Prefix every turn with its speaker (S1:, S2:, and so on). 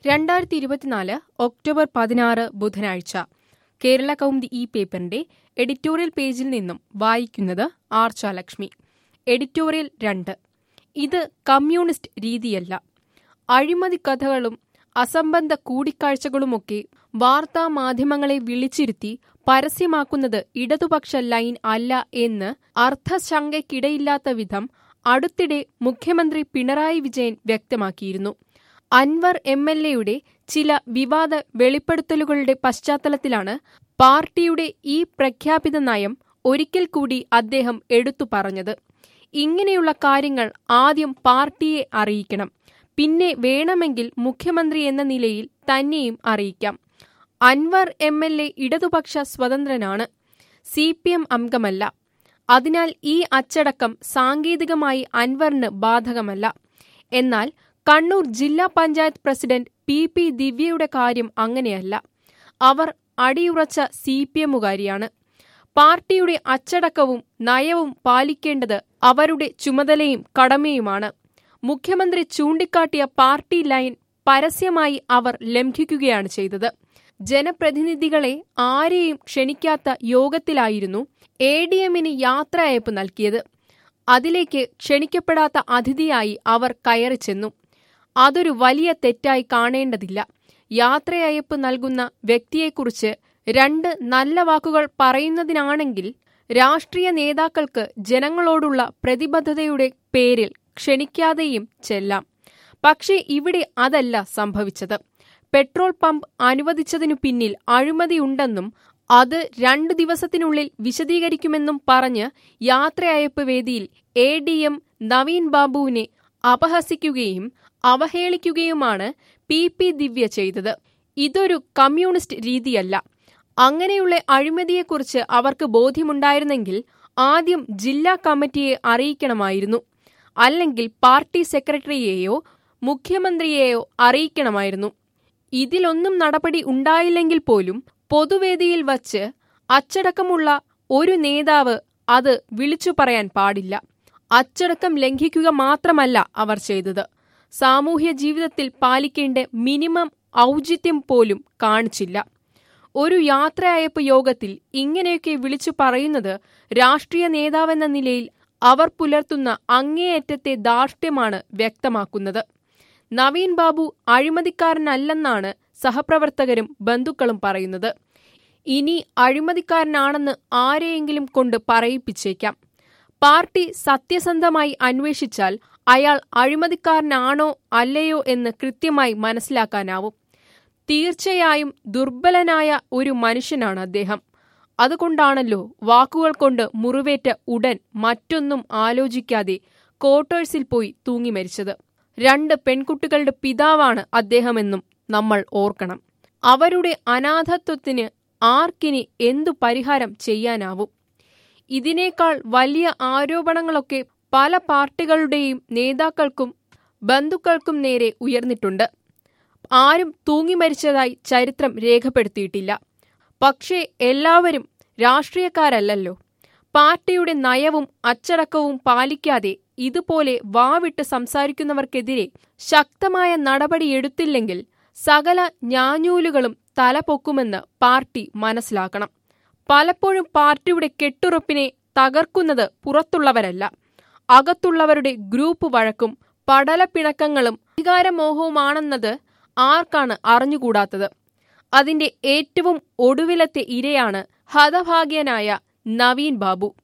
S1: രണ്ടായിരത്തി ഇരുപത്തിനാല് ഒക്ടോബർ പതിനാറ് ബുധനാഴ്ച കേരള കൗമുദി ഈ പേപ്പറിന്റെ എഡിറ്റോറിയൽ പേജിൽ നിന്നും വായിക്കുന്നത് ആർച്ചാലക്ഷ്മി എഡിറ്റോറിയൽ രണ്ട് ഇത് കമ്മ്യൂണിസ്റ്റ് രീതിയല്ല അഴിമതി കഥകളും അസംബന്ധ കൂടിക്കാഴ്ചകളുമൊക്കെ വാർത്താ മാധ്യമങ്ങളെ വിളിച്ചിരുത്തി പരസ്യമാക്കുന്നത് ഇടതുപക്ഷ ലൈൻ അല്ല എന്ന് അർത്ഥശങ്കയ്ക്കിടയില്ലാത്ത വിധം അടുത്തിടെ മുഖ്യമന്ത്രി പിണറായി വിജയൻ വ്യക്തമാക്കിയിരുന്നു അൻവർ എം എൽ എയുടെ ചില വിവാദ വെളിപ്പെടുത്തലുകളുടെ പശ്ചാത്തലത്തിലാണ് പാർട്ടിയുടെ ഈ പ്രഖ്യാപിത നയം ഒരിക്കൽ കൂടി അദ്ദേഹം എടുത്തു പറഞ്ഞത് ഇങ്ങനെയുള്ള കാര്യങ്ങൾ ആദ്യം പാർട്ടിയെ അറിയിക്കണം പിന്നെ വേണമെങ്കിൽ മുഖ്യമന്ത്രി എന്ന നിലയിൽ തന്നെയും അറിയിക്കാം അൻവർ എം എൽ എ ഇടതുപക്ഷ സ്വതന്ത്രനാണ് സി പി എം അംഗമല്ല അതിനാൽ ഈ അച്ചടക്കം സാങ്കേതികമായി അൻവറിന് ബാധകമല്ല എന്നാൽ കണ്ണൂർ ജില്ലാ പഞ്ചായത്ത് പ്രസിഡന്റ് പി പി ദിവ്യയുടെ കാര്യം അങ്ങനെയല്ല അവർ അടിയുറച്ച സി പി എമ്മുകാരിയാണ് പാർട്ടിയുടെ അച്ചടക്കവും നയവും പാലിക്കേണ്ടത് അവരുടെ ചുമതലയും കടമയുമാണ് മുഖ്യമന്ത്രി ചൂണ്ടിക്കാട്ടിയ പാർട്ടി ലൈൻ പരസ്യമായി അവർ ലംഘിക്കുകയാണ് ചെയ്തത് ജനപ്രതിനിധികളെ ആരെയും ക്ഷണിക്കാത്ത യോഗത്തിലായിരുന്നു എ ഡി എമ്മിന് യാത്രയയപ്പ് നൽകിയത് അതിലേക്ക് ക്ഷണിക്കപ്പെടാത്ത അതിഥിയായി അവർ കയറി ചെന്നു അതൊരു വലിയ തെറ്റായി കാണേണ്ടതില്ല യാത്രയയപ്പ് നൽകുന്ന വ്യക്തിയെക്കുറിച്ച് രണ്ട് നല്ല വാക്കുകൾ പറയുന്നതിനാണെങ്കിൽ രാഷ്ട്രീയ നേതാക്കൾക്ക് ജനങ്ങളോടുള്ള പ്രതിബദ്ധതയുടെ പേരിൽ ക്ഷണിക്കാതെയും ചെല്ലാം പക്ഷേ ഇവിടെ അതല്ല സംഭവിച്ചത് പെട്രോൾ പമ്പ് അനുവദിച്ചതിനു പിന്നിൽ അഴിമതിയുണ്ടെന്നും അത് രണ്ടു ദിവസത്തിനുള്ളിൽ വിശദീകരിക്കുമെന്നും പറഞ്ഞ് യാത്രയയപ്പ് വേദിയിൽ എ ഡി എം നവീൻ ബാബുവിനെ അപഹസിക്കുകയും അവഹേളിക്കുകയുമാണ് പി പി ദിവ്യ ചെയ്തത് ഇതൊരു കമ്മ്യൂണിസ്റ്റ് രീതിയല്ല അങ്ങനെയുള്ള അഴിമതിയെക്കുറിച്ച് അവർക്ക് ബോധ്യമുണ്ടായിരുന്നെങ്കിൽ ആദ്യം ജില്ലാ കമ്മിറ്റിയെ അറിയിക്കണമായിരുന്നു അല്ലെങ്കിൽ പാർട്ടി സെക്രട്ടറിയെയോ മുഖ്യമന്ത്രിയെയോ അറിയിക്കണമായിരുന്നു ഇതിലൊന്നും നടപടി ഉണ്ടായില്ലെങ്കിൽ പോലും പൊതുവേദിയിൽ വച്ച് അച്ചടക്കമുള്ള ഒരു നേതാവ് അത് വിളിച്ചു പറയാൻ പാടില്ല അച്ചടക്കം ലംഘിക്കുക മാത്രമല്ല അവർ ചെയ്തത് സാമൂഹ്യ ജീവിതത്തിൽ പാലിക്കേണ്ട മിനിമം ഔചിത്യം പോലും കാണിച്ചില്ല ഒരു യാത്രയയപ്പ് യോഗത്തിൽ ഇങ്ങനെയൊക്കെ വിളിച്ചു പറയുന്നത് രാഷ്ട്രീയ നേതാവെന്ന നിലയിൽ അവർ പുലർത്തുന്ന അങ്ങേയറ്റത്തെ ധാർഷ്ട്യമാണ് വ്യക്തമാക്കുന്നത് നവീൻ ബാബു അഴിമതിക്കാരനല്ലെന്നാണ് സഹപ്രവർത്തകരും ബന്ധുക്കളും പറയുന്നത് ഇനി അഴിമതിക്കാരനാണെന്ന് ആരെയെങ്കിലും കൊണ്ട് പറയിപ്പിച്ചേക്കാം പാർട്ടി സത്യസന്ധമായി അന്വേഷിച്ചാൽ അയാൾ അഴിമതിക്കാരനാണോ അല്ലയോ എന്ന് കൃത്യമായി മനസ്സിലാക്കാനാവും തീർച്ചയായും ദുർബലനായ ഒരു മനുഷ്യനാണ് അദ്ദേഹം അതുകൊണ്ടാണല്ലോ വാക്കുകൾ കൊണ്ട് മുറിവേറ്റ ഉടൻ മറ്റൊന്നും ആലോചിക്കാതെ ക്വാർട്ടേഴ്സിൽ പോയി തൂങ്ങി മരിച്ചത് രണ്ട് പെൺകുട്ടികളുടെ പിതാവാണ് അദ്ദേഹമെന്നും നമ്മൾ ഓർക്കണം അവരുടെ അനാഥത്വത്തിന് ആർക്കിനി എന്തു പരിഹാരം ചെയ്യാനാവും ഇതിനേക്കാൾ വലിയ ആരോപണങ്ങളൊക്കെ പല പാർട്ടികളുടെയും നേതാക്കൾക്കും ബന്ധുക്കൾക്കും നേരെ ഉയർന്നിട്ടുണ്ട് ആരും തൂങ്ങി മരിച്ചതായി ചരിത്രം രേഖപ്പെടുത്തിയിട്ടില്ല പക്ഷേ എല്ലാവരും രാഷ്ട്രീയക്കാരല്ലല്ലോ പാർട്ടിയുടെ നയവും അച്ചടക്കവും പാലിക്കാതെ ഇതുപോലെ വാവിട്ട് സംസാരിക്കുന്നവർക്കെതിരെ ശക്തമായ നടപടിയെടുത്തില്ലെങ്കിൽ സകല ഞാഞ്ഞൂലുകളും തലപൊക്കുമെന്ന് പാർട്ടി മനസ്സിലാക്കണം പലപ്പോഴും പാർട്ടിയുടെ കെട്ടുറപ്പിനെ തകർക്കുന്നത് പുറത്തുള്ളവരല്ല അകത്തുള്ളവരുടെ ഗ്രൂപ്പ് വഴക്കും പടലപ്പിണക്കങ്ങളും അധികാരമോഹവുമാണെന്നത് ആർക്കാണ് അറിഞ്ഞുകൂടാത്തത് അതിന്റെ ഏറ്റവും ഒടുവിലത്തെ ഇരയാണ് ഹതഭാഗ്യനായ നവീൻ ബാബു